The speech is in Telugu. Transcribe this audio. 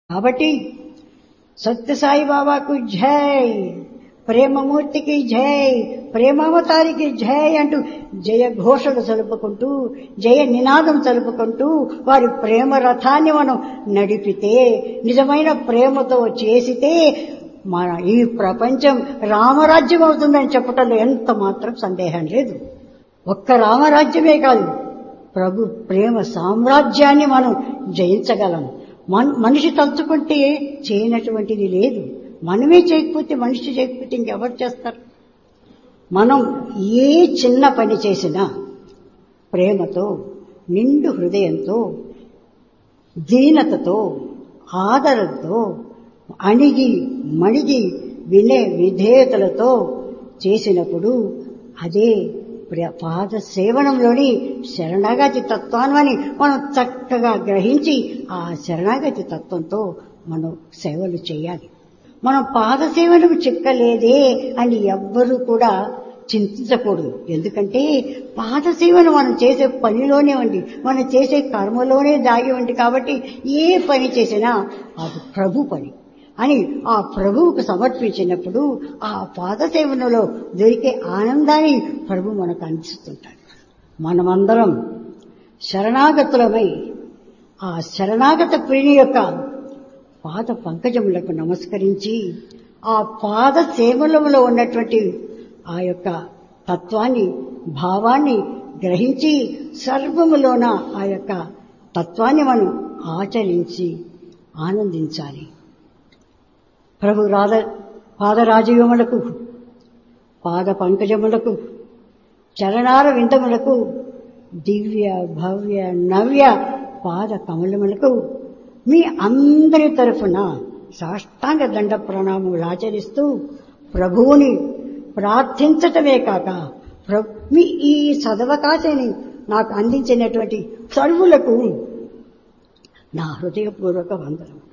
కాబట్టి సత్యసాయి బాబాకు జై ప్రేమమూర్తికి జై ప్రేమావతారికి జై అంటూ జయ ఘోషలు చలుపుకుంటూ జయ నినాదం చలుపుకుంటూ వారి ప్రేమ రథాన్ని మనం నడిపితే నిజమైన ప్రేమతో చేసితే మన ఈ ప్రపంచం రామరాజ్యం అవుతుందని చెప్పటంలో ఎంత మాత్రం సందేహం లేదు ఒక్క రామరాజ్యమే కాదు ప్రభు ప్రేమ సామ్రాజ్యాన్ని మనం జయించగలం మన్ మనిషి తలుచుకుంటే చేయనటువంటిది లేదు మనమే చేయకపోతే మనిషి చేయకపోతే ఇంకెవరు చేస్తారు మనం ఏ చిన్న పని చేసినా ప్రేమతో నిండు హృదయంతో దీనతతో ఆదరంతో అణిగి మణిగి వినే విధేయతలతో చేసినప్పుడు అదే పాద సేవనంలోని శరణాగతి తత్వాన్ని మనం చక్కగా గ్రహించి ఆ శరణాగతి తత్వంతో మనం సేవలు చేయాలి మనం పాద సేవలకు చిక్కలేదే అని ఎవ్వరూ కూడా చింతించకూడదు ఎందుకంటే పాద సేవను మనం చేసే పనిలోనే ఉంది మనం చేసే కర్మలోనే దాగి ఉంది కాబట్టి ఏ పని చేసినా అది ప్రభు పని అని ఆ ప్రభువుకు సమర్పించినప్పుడు ఆ పాదసేవనలో దొరికే ఆనందాన్ని ప్రభు మనకు అందిస్తుంటాడు మనమందరం శరణాగతులమై ఆ శరణాగత ప్రియుని యొక్క పాద పంకజములకు నమస్కరించి ఆ పాద సేవలములో ఉన్నటువంటి ఆ యొక్క తత్వాన్ని భావాన్ని గ్రహించి సర్వములోన ఆ యొక్క తత్వాన్ని మనం ఆచరించి ఆనందించాలి ప్రభు రాధ పాదరాజయోములకు పాద పంకజములకు చరణార విందములకు దివ్య భవ్య నవ్య పాద కమలములకు మీ అందరి తరఫున సాష్టాంగ దండ ప్రణామములు ఆచరిస్తూ ప్రభువుని ప్రార్థించటమే కాక మీ ఈ సదవకాశాన్ని నాకు అందించినటువంటి సర్వులకు నా హృదయపూర్వక వందనం